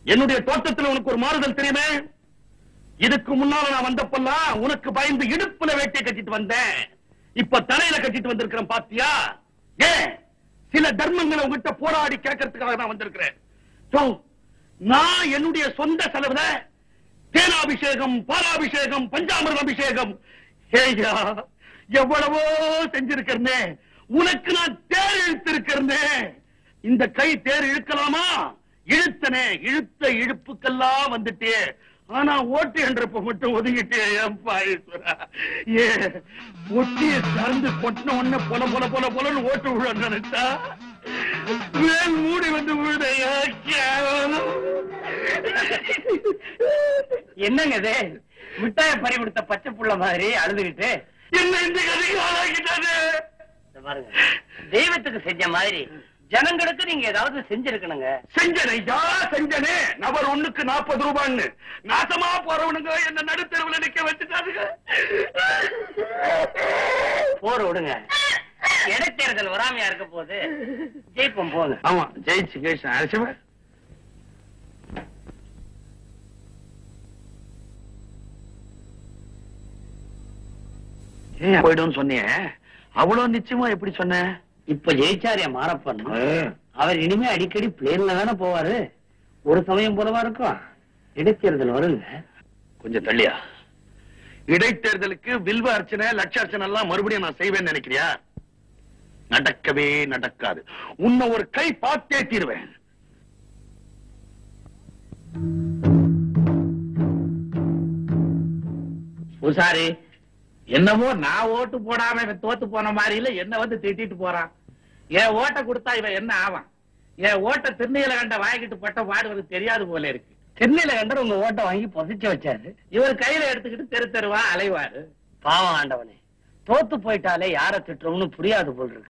என்னுடைய தோட்டத்தில் உனக்கு ஒரு மாறுதல் தெரியுமே இதுக்கு முன்னால நான் வந்தப்பெல்லாம் உனக்கு பயந்து இடுப்புல வேட்டியை கட்டிட்டு வந்தேன் இப்ப தலையில கட்டிட்டு வந்திருக்கிறேன் பாத்தியா ஏன் சில தர்மங்களை உங்ககிட்ட போராடி கேட்கறதுக்காக நான் வந்திருக்கிறேன் சோ, நான் என்னுடைய சொந்த செலவுல தேனாபிஷேகம் பாலாபிஷேகம் பஞ்சாமிர்த அபிஷேகம் ஏய்யா எவ்வளவோ செஞ்சிருக்கிறனே உனக்கு நான் தேர் இழுத்திருக்கிறனே இந்த கை தேர் இழுக்கலாமா இழுத்தனே இழுத்த இழுப்புக்கெல்லாம் வந்துட்டே ஆனா ஓட்டு என்றப்ப மட்டும் ஒதுங்கிட்டே ஏன் பாயீஸ்வரா ஏ ஒட்டிய திறந்து கொட்டின உடனே பொல பொல பொல பொலன்னு ஓட்டு விழ நினைச்சா மேல் மூடி வந்து விழுதையா கேவலம் என்னங்க இது மிட்டாய பறி கொடுத்த பச்சை புள்ள மாதிரி அழுதுகிட்டு என்ன இந்த கதைக்கு ஆளாக்கிட்டாரு இந்த பாருங்க தெய்வத்துக்கு செஞ்ச மாதிரி ஜனங்களுக்கு நீங்க ஏதாவது செஞ்சிருக்கணுங்க செஞ்சனையா செஞ்சனே நபர் ஒண்ணுக்கு நாற்பது ரூபான்னு நாசமா போறவனுங்க என்ன நடுத்தெருவுல நிக்க வச்சுட்டாருங்க போற விடுங்க இடைத்தேர்தல் வராமையா இருக்க போது ஜெயிப்போம் போங்க ஆமா ஜெயிச்சு கேஷ் அரசிவ ஏன் போயிடும் சொன்னியே அவ்வளவு நிச்சயமா எப்படி சொன்ன இப்ப ஜெயிச்சாரியா மாறப்பன் அவர் இனிமே அடிக்கடி பிளேன்ல தானே போவாரு ஒரு சமயம் போலவா இருக்கும் இடைத்தேர்தல் வருங்க கொஞ்சம் தள்ளியா இடைத்தேர்தலுக்கு வில்வ அர்ச்சனை லட்ச அர்ச்சனை எல்லாம் மறுபடியும் நான் செய்வேன்னு நினைக்கிறியா நடக்கவே நடக்காது உன்னை ஒரு கை பார்த்தே தீருவேன் பூசாரி என்னமோ நான் ஓட்டு போடாம இவன் தோத்து போன மாதிரி இல்ல என்ன வந்து திட்டிட்டு போறான் என் ஓட்டை கொடுத்தா இவன் என்ன ஆவான் என் ஓட்டை திருநீல கண்ட வாங்கிட்டு பட்ட பாடுவது தெரியாது போல இருக்கு சென்னையில கண்டர் உங்க ஓட்டை வாங்கி பொசிச்சு வச்சாரு இவர் கையில எடுத்துக்கிட்டு தெரு தெருவா அலைவாரு பாவம் ஆண்டவனே தோத்து போயிட்டாலே யார திட்டுறோம்னு புரியாது போல் இருக்கு